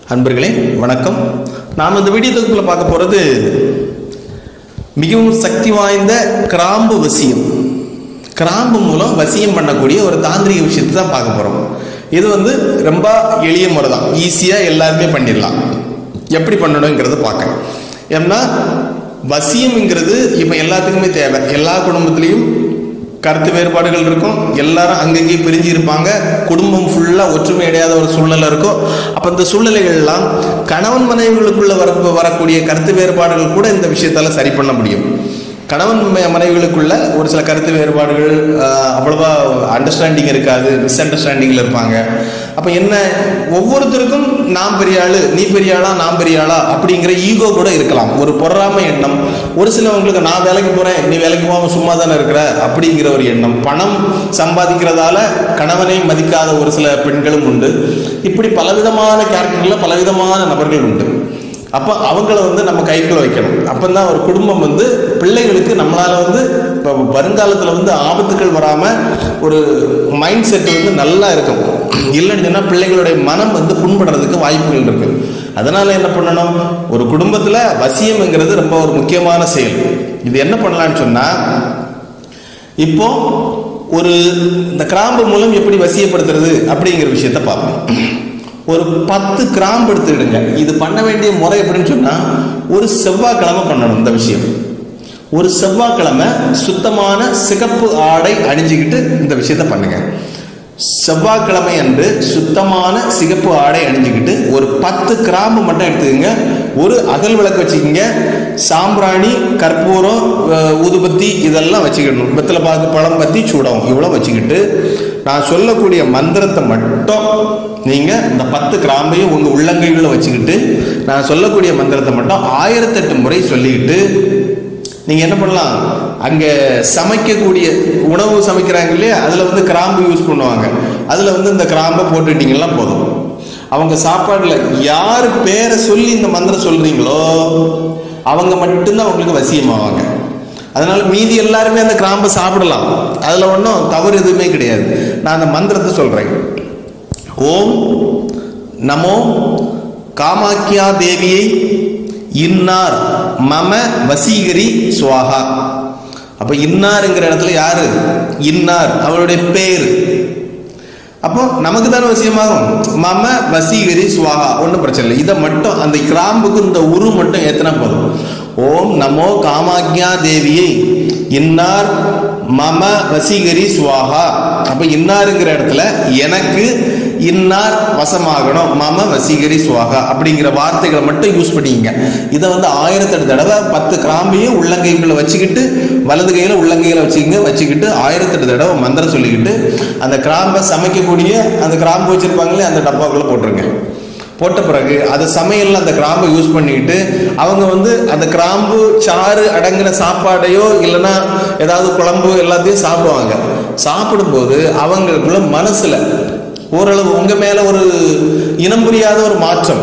அன்பர்களே வணக்கம் நாம் இந்த வீடியோ தொகுப்பில் பார்க்க போகிறது மிகவும் சக்தி வாய்ந்த கிராம்பு வசியம் கிராம்பு மூலம் வசியம் பண்ணக்கூடிய ஒரு தாந்திரிக விஷயத்தை தான் பார்க்க போகிறோம் இது வந்து ரொம்ப எளிய முறை தான் ஈஸியாக எல்லாருமே பண்ணிடலாம் எப்படி பண்ணணுங்கிறத பார்க்க ஏன்னா வசியம்ங்கிறது இப்போ எல்லாத்துக்குமே தேவை எல்லா குடும்பத்துலேயும் கருத்து வேறுபாடுகள் இருக்கும் எல்லாரும் அங்கங்கே பிரிஞ்சு இருப்பாங்க குடும்பம் ஃபுல்லாக ஒற்றுமை அடையாத ஒரு சூழ்நிலை இருக்கும் அப்போ இந்த சூழ்நிலைகள்லாம் கணவன் மனைவிகளுக்குள்ள வர வரக்கூடிய கருத்து வேறுபாடுகள் கூட இந்த விஷயத்தால சரி பண்ண முடியும் கணவன் ம- மனைவிகளுக்குள்ள ஒரு சில கருத்து வேறுபாடுகள் ஆஹ், அவ்வளவா அண்டர்ஸ்டாண்டிங் இருக்காது மிஸ் அண்டர்ஸ்டாண்டிங்கில் இருப்பாங்க அப்போ என்ன ஒவ்வொருத்தருக்கும் நான் பெரிய ஆளு நீ பெரிய ஆளா நான் பெரிய ஆளா அப்படிங்கிற ஈகோ கூட இருக்கலாம் ஒரு பொறாமை எண்ணம் ஒரு சிலவங்களுக்கு நான் வேலைக்கு போறேன் நீ வேலைக்கு போகாம சும்மா தானே இருக்கிற அப்படிங்கிற ஒரு எண்ணம் பணம் சம்பாதிக்கிறதால கணவனை மதிக்காத ஒரு சில பெண்களும் உண்டு இப்படி பலவிதமான கேரக்டர்ல பலவிதமான நபர்கள் உண்டு அப்போ அவங்கள வந்து நம்ம கைக்குள்ள வைக்கணும் அப்பந்தான் ஒரு குடும்பம் வந்து பிள்ளைகளுக்கு நம்மளால வந்து இப்போ வருங்காலத்தில் வந்து ஆபத்துக்கள் வராம ஒரு மைண்ட் செட் வந்து நல்லா இருக்கும் இல்லைன்னு சொன்னா பிள்ளைகளுடைய மனம் வந்து புண்படுறதுக்கு வாய்ப்புகள் இருக்கு அதனால என்ன பண்ணணும் ஒரு குடும்பத்துல வசியம்ங்கிறது ரொம்ப ஒரு முக்கியமான செயல் இது என்ன பண்ணலாம்னு சொன்னா இப்போ ஒரு இந்த கிராம்பு மூலம் எப்படி வசியப்படுத்துறது அப்படிங்கிற விஷயத்த பார்ப்போம் ஒரு பத்து கிராம்பு எடுத்துக்கிடுங்க இது பண்ண வேண்டிய முறை எப்படின்னு சொன்னா ஒரு செவ்வாய்க்கிழமை பண்ணணும் இந்த விஷயம் ஒரு செவ்வாய்க்கிழமை சுத்தமான சிகப்பு ஆடை அணிஞ்சுக்கிட்டு இந்த விஷயத்த பண்ணுங்க செவ்வாய்க்கிழமை அன்று சுத்தமான சிகப்பு ஆடை அணிஞ்சுக்கிட்டு ஒரு பத்து கிராம்பு மட்டும் எடுத்துக்கங்க ஒரு அகல் விளக்கு வச்சுக்கோங்க சாம்பிராணி கற்பூரம் அஹ், ஊதுபத்தி இதெல்லாம் வச்சுக்கணும் வெத்தலை பாக்கு பழம் பத்தி சூடம் இவ்வளோ வச்சுக்கிட்டு நான் சொல்லக்கூடிய மந்திரத்தை மட்டும் நீங்க இந்த பத்து கிராம்பையும் உங்க உள்ளங்கைகளில் வச்சுக்கிட்டு நான் சொல்லக்கூடிய மந்திரத்தை மட்டும் ஆயிரத்தெட்டு முறை சொல்லிக்கிட்டு நீங்க என்ன பண்ணலாம் அங்க சமைக்கக்கூடிய உணவு சமைக்கிறாங்க இல்லையா அதுல வந்து கிராம்பு யூஸ் பண்ணுவாங்க அதுல வந்து இந்த கிராம்பை போட்டுட்டீங்கன்னா போதும் அவங்க சாப்பாடுல யார் பேரை சொல்லி இந்த மந்திரம் சொல்றீங்களோ அவங்க மட்டும்தான் உங்களுக்கு வசியமாவாங்க அதனால மீதி எல்லாருமே அந்த கிராம்பை சாப்பிடலாம் அதுல ஒன்றும் தவறு எதுவுமே கிடையாது நான் அந்த மந்திரத்தை சொல்றேன் ஓம் நமோ காமாக்கியா தேவியை இன்னார் மம வசீகரி சுவாகா அப்ப இன்னாருங்கிற இடத்துல யாரு இன்னார் அவருடைய பேர் அப்போ நமக்கு தானே வசியமாகும் மம வசீகரி சுவாகா ஒன்றும் பிரச்சனை இல்லை இதை மட்டும் அந்த கிராம்புக்கு இந்த உரு மட்டும் ஏத்தினா போதும் ஓம் நமோ காமாக்யா தேவியை இன்னார் மம வசீகரி சுவாகா அப்ப இன்னாருங்கிற இடத்துல எனக்கு இன்னார் வசமாகணும் மம வசீகரி சுவாகா அப்படிங்கிற வார்த்தைகளை மட்டும் யூஸ் பண்ணிக்கங்க இதை வந்து ஆயிரத்தெட்டு தடவை பத்து கிராம்பையும் உள்ளங்கைக்குள்ள வச்சுக்கிட்டு வலது கையில உள்ளங்கையில வச்சுக்கங்க வச்சுக்கிட்டு ஆயிரத்தெட்டு தடவை மந்திரம் சொல்லிக்கிட்டு அந்த கிராம்பை சமைக்கக்கூடிய அந்த கிராம்பு வச்சிருப்பாங்களே அந்த டப்பாக்குள்ள போட்டுருங்க போட்ட பிறகு அது சமையல்ல அந்த கிராம்பை யூஸ் பண்ணிக்கிட்டு அவங்க வந்து அந்த கிராம்பு சாறு அடங்கின சாப்பாடையோ இல்லைன்னா ஏதாவது குழம்பு எல்லாத்தையும் சாப்பிடுவாங்க சாப்பிடும்போது அவங்களுக்குள்ள மனசுல ஓரளவு உங்க மேல ஒரு இனம் புரியாத ஒரு மாற்றம்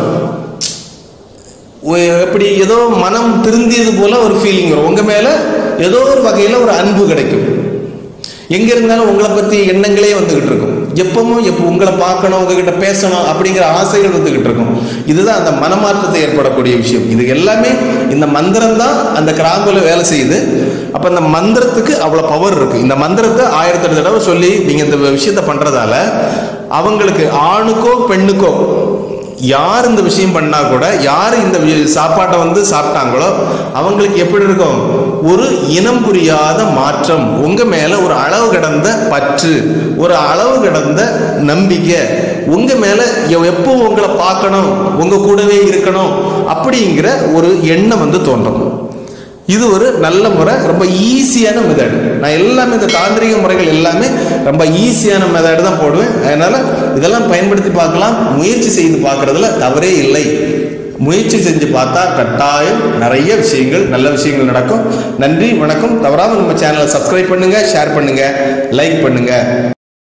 ஒ- எப்படி ஏதோ மனம் திருந்தியது போல ஒரு ஃபீலிங் வரும் உங்க மேல ஏதோ ஒரு வகையில ஒரு அன்பு கிடைக்கும் எங்க இருந்தாலும் உங்களை பத்தி எண்ணங்களே வந்துகிட்டு இருக்கும் எப்பவும் எப்போ உங்களை பார்க்கணும் உங்ககிட்ட பேசணும் அப்படிங்கிற ஆசைகள் வந்துகிட்டு இருக்கும் இதுதான் அந்த மனமாற்றத்தை ஏற்படக்கூடிய விஷயம் இது எல்லாமே இந்த மந்திரம் தான் அந்த கிராம்புல வேலை செய்யுது அப்ப அந்த மந்திரத்துக்கு அவ்வளவு பவர் இருக்கு இந்த மந்திரத்தை ஆயிரத்தி தடவை சொல்லி நீங்க இந்த விஷயத்த பண்றதால அவங்களுக்கு ஆணுக்கோ பெண்ணுக்கோ யார் இந்த விஷயம் பண்ணா கூட யார் இந்த வி- சாப்பாட்டை வந்து சாப்பிட்டாங்களோ அவங்களுக்கு எப்படி இருக்கும் ஒரு இனம் புரியாத மாற்றம் உங்க மேல ஒரு அளவு கடந்த பற்று ஒரு அளவு கடந்த நம்பிக்கை உங்க மேல எ- எப்போ உங்களை பார்க்கணும் உங்க கூடவே இருக்கணும் அப்படிங்கிற ஒரு எண்ணம் வந்து தோன்றும் இது ஒரு நல்ல முறை ரொம்ப ஈஸியான மெத்தட் நான் எல்லாமே இந்த தாந்திரிக முறைகள் எல்லாமே ரொம்ப ஈஸியான மெத்தட் தான் போடுவேன் அதனால இதெல்லாம் பயன்படுத்தி பார்க்கலாம் முயற்சி செய்து பார்க்கறதுல தவறே இல்லை முயற்சி செஞ்சு பார்த்தா கட்டாயம் நிறைய விஷயங்கள் நல்ல விஷயங்கள் நடக்கும் நன்றி வணக்கம் தவறாம நம்ம சேனலை சப்ஸ்கிரைப் பண்ணுங்க ஷேர் பண்ணுங்க லைக் பண்ணுங்க